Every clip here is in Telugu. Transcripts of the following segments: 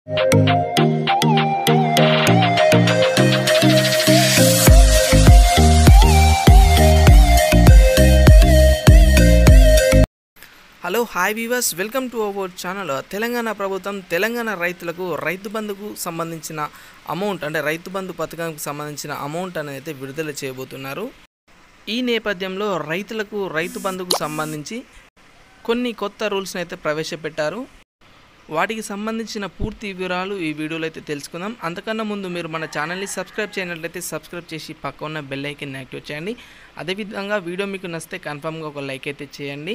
hello hi viewers welcome to our channel Telangana ప్రభుత్వం తెలంగాణ రైతులకు రైతు బంధుకు సంబంధించిన అమౌంట్ అంటే రైతు బంధు పథకానికి సంబంధించిన అమౌంట్ అనేది అయితే విడుదల చేయబోతున్నారు ఈ నేపథ్యంలో రైతులకు రైతు బంధుకు సంబంధించి కొన్ని కొత్త రూల్స్ని అయితే ప్రవేశపెట్టారు వాటికి సంబంధించిన పూర్తి వివరాలు ఈ వీడియోలో అయితే తెలుసుకుందాం అంతకన్నా ముందు మీరు మన ఛానల్ని సబ్స్క్రైబ్ చేయనట్లయితే సబ్స్క్రైబ్ చేసి పక్క ఉన్న బెల్ ఐకన్ యాక్టివేట్ చేయండి అదేవిధంగా వీడియో మీకు నచ్చితే కన్ఫామ్గా ఒక లైక్ అయితే చేయండి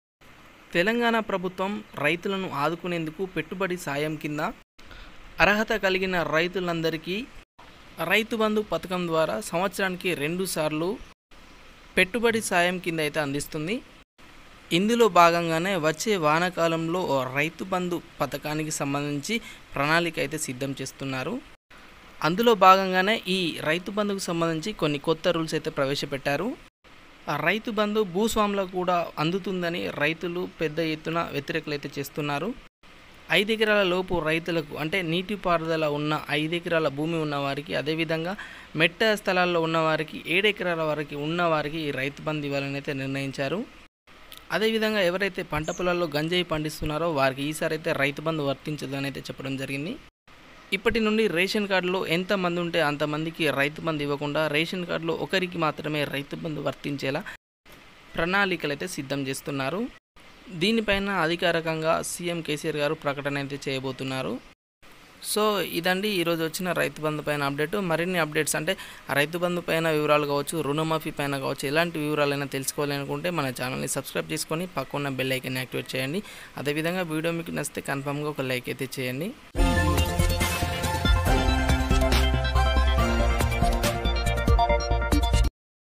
తెలంగాణ ప్రభుత్వం రైతులను ఆదుకునేందుకు పెట్టుబడి సాయం కింద అర్హత కలిగిన రైతులందరికీ రైతు బంధు పథకం ద్వారా సంవత్సరానికి రెండు సార్లు పెట్టుబడి సాయం కింద అయితే అందిస్తుంది ఇందులో భాగంగానే వచ్చే వానాకాలంలో ఓ రైతు బంధు పథకానికి సంబంధించి ప్రణాళిక అయితే సిద్ధం చేస్తున్నారు అందులో భాగంగానే ఈ రైతు బంధుకు సంబంధించి కొన్ని కొత్త రూల్స్ అయితే ప్రవేశపెట్టారు ఆ రైతు బంధు భూస్వాములకు కూడా అందుతుందని రైతులు పెద్ద ఎత్తున వ్యతిరేకలు అయితే చేస్తున్నారు ఐదు ఎకరాల లోపు రైతులకు అంటే నీటిపారుదల ఉన్న ఐదు ఎకరాల భూమి ఉన్న వారికి అదేవిధంగా మెట్ట స్థలాల్లో ఉన్న వారికి ఏడు ఎకరాల వరకు ఉన్న వారికి ఈ రైతు బంధు ఇవ్వాలని అయితే నిర్ణయించారు అదేవిధంగా ఎవరైతే పంట పొలాల్లో గంజాయి పండిస్తున్నారో వారికి ఈసారి అయితే రైతు బంధు వర్తించదు అని అయితే చెప్పడం జరిగింది ఇప్పటి నుండి రేషన్ కార్డులో ఎంతమంది ఉంటే అంతమందికి రైతు బంధు ఇవ్వకుండా రేషన్ కార్డులో ఒకరికి మాత్రమే రైతు బంధు వర్తించేలా ప్రణాళికలు అయితే సిద్ధం చేస్తున్నారు దీనిపైన అధికారికంగా సీఎం కేసీఆర్ గారు ప్రకటన అయితే చేయబోతున్నారు సో ఇదండి ఈరోజు వచ్చిన రైతు బంధు పైన అప్డేట్ మరిన్ని అప్డేట్స్ అంటే రైతు బంధు పైన వివరాలు కావచ్చు రుణమాఫీ పైన కావచ్చు ఎలాంటి వివరాలైనా తెలుసుకోవాలనుకుంటే మన ఛానల్ని సబ్స్క్రైబ్ చేసుకొని పక్కన్న బెల్ ఐకన్ యాక్టివేట్ చేయండి అదేవిధంగా వీడియో మీకు నచ్చితే కన్ఫామ్గా ఒక లైక్ అయితే చేయండి